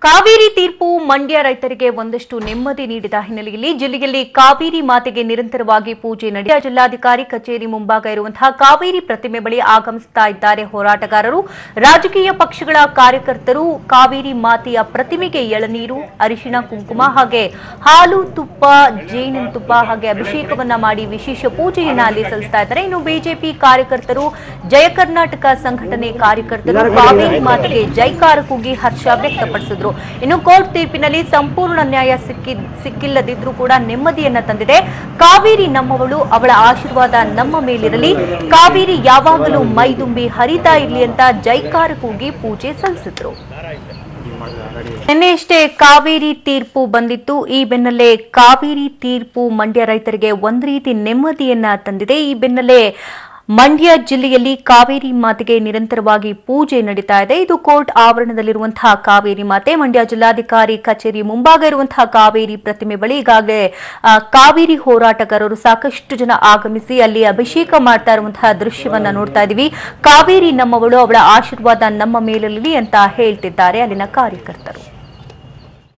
ಕಾವೇರಿ ತೀರ್ಪು ಮಂಡ್ಯ ರೈತರಿಗೆ ಒಂದಷ್ಟು ನೆಮ್ಮದಿ ನೀಡಿದ ಹಿನ್ನೆಲೆಯಲ್ಲಿ ಜಿಲ್ಲೆಯಲ್ಲಿ ಕಾವೇರಿ ಮಾತೆಗೆ ನಿರಂತರವಾಗಿ ಪೂಜೆ ನಡೆದ ಜಿಲ್ಲಾಧಿಕಾರಿ ಕಚೇರಿ ಮುಂಭಾಗ ಇರುವಂತಹ ಕಾವೇರಿ ಪ್ರತಿಮೆ ಬಳಿ ಆಗಮಿಸುತ್ತಾ ಇದ್ದಾರೆ ಹೋರಾಟಗಾರರು ರಾಜಕೀಯ ಪಕ್ಷಗಳ ಕಾರ್ಯಕರ್ತರು ಕಾವೇರಿ ಮಾತೆಯ ಪ್ರತಿಮೆಗೆ ಎಳನೀರು ಅರಿಶಿಣ ಕುಂಕುಮ ಹಾಗೆ ಹಾಲು ತುಪ್ಪ ಜೇನಿನ ಹಾಗೆ ಅಭಿಷೇಕವನ್ನ ಮಾಡಿ ವಿಶೇಷ ಪೂಜೆಯನ್ನ ಅಲ್ಲಿ ಸಲ್ಲಿಸ್ತಾ ಇದ್ದಾರೆ ಇನ್ನು ಬಿಜೆಪಿ ಕಾರ್ಯಕರ್ತರು ಜಯ ಕರ್ನಾಟಕ ಸಂಘಟನೆ ಕಾರ್ಯಕರ್ತರು ಕಾವೇರಿ ಮಾತೆಗೆ ಜೈಕಾರ ಕೂಗಿ ಹರ್ಷ ವ್ಯಕ್ತಪಡಿಸಿದ್ರು ಇನ್ನು ಕೋರ್ಟ್ ತೀರ್ಪಿನಲ್ಲಿ ಸಂಪೂರ್ಣ ನ್ಯಾಯ ಸಿಕ್ಕಿ ಸಿಕ್ಕಿಲ್ಲದಿದ್ರೂ ಕೂಡ ನೆಮ್ಮದಿಯನ್ನ ತಂದಿದೆ ಕಾವೇರಿ ನಮ್ಮವಳು ಅವಳ ಆಶೀರ್ವಾದ ನಮ್ಮ ಮೇಲಿರಲಿ ಕಾವೇರಿ ಯಾವಾಗಲೂ ಮೈದುಂಬಿ ಹರಿತಾ ಇರ್ಲಿ ಅಂತ ಜೈಕಾರ ಕೂಗಿ ಪೂಜೆ ಸಲ್ಲಿಸಿದ್ರು ನಿನ್ನೆಯಷ್ಟೇ ಕಾವೇರಿ ತೀರ್ಪು ಬಂದಿತ್ತು ಈ ಬೆನ್ನಲ್ಲೇ ಕಾವೇರಿ ತೀರ್ಪು ಮಂಡ್ಯ ರೈತರಿಗೆ ಒಂದ್ ರೀತಿ ನೆಮ್ಮದಿಯನ್ನ ತಂದಿದೆ ಈ ಬೆನ್ನಲ್ಲೇ ಮಂಡ್ಯ ಜಿಲ್ಲೆಯಲ್ಲಿ ಕಾವೇರಿ ಮಾತೆಗೆ ನಿರಂತರವಾಗಿ ಪೂಜೆ ನಡೀತಾ ಇದೆ ಇದು ಕೋರ್ಟ್ ಆವರಣದಲ್ಲಿರುವಂತಹ ಕಾವೇರಿ ಮಾತೆ ಮಂಡ್ಯ ಜಿಲ್ಲಾಧಿಕಾರಿ ಕಚೇರಿ ಮುಂಭಾಗ ಇರುವಂತಹ ಕಾವೇರಿ ಪ್ರತಿಮೆ ಬಳಿ ಈಗಾಗಲೇ ಆ, ಕಾವೇರಿ ಹೋರಾಟಗಾರರು ಸಾಕಷ್ಟು ಜನ ಆಗಮಿಸಿ ಅಲ್ಲಿ ಅಭಿಷೇಕ ಮಾಡ್ತಾ ಇರುವಂತಹ ದೃಶ್ಯವನ್ನ ನೋಡ್ತಾ ಇದೀವಿ ಕಾವೇರಿ ನಮ್ಮವಳು ಅವಳ ಆಶೀರ್ವಾದ ನಮ್ಮ ಮೇಲಿರಲಿ ಅಂತ ಹೇಳ್ತಿದ್ದಾರೆ ಅಲ್ಲಿನ ಕಾರ್ಯಕರ್ತರು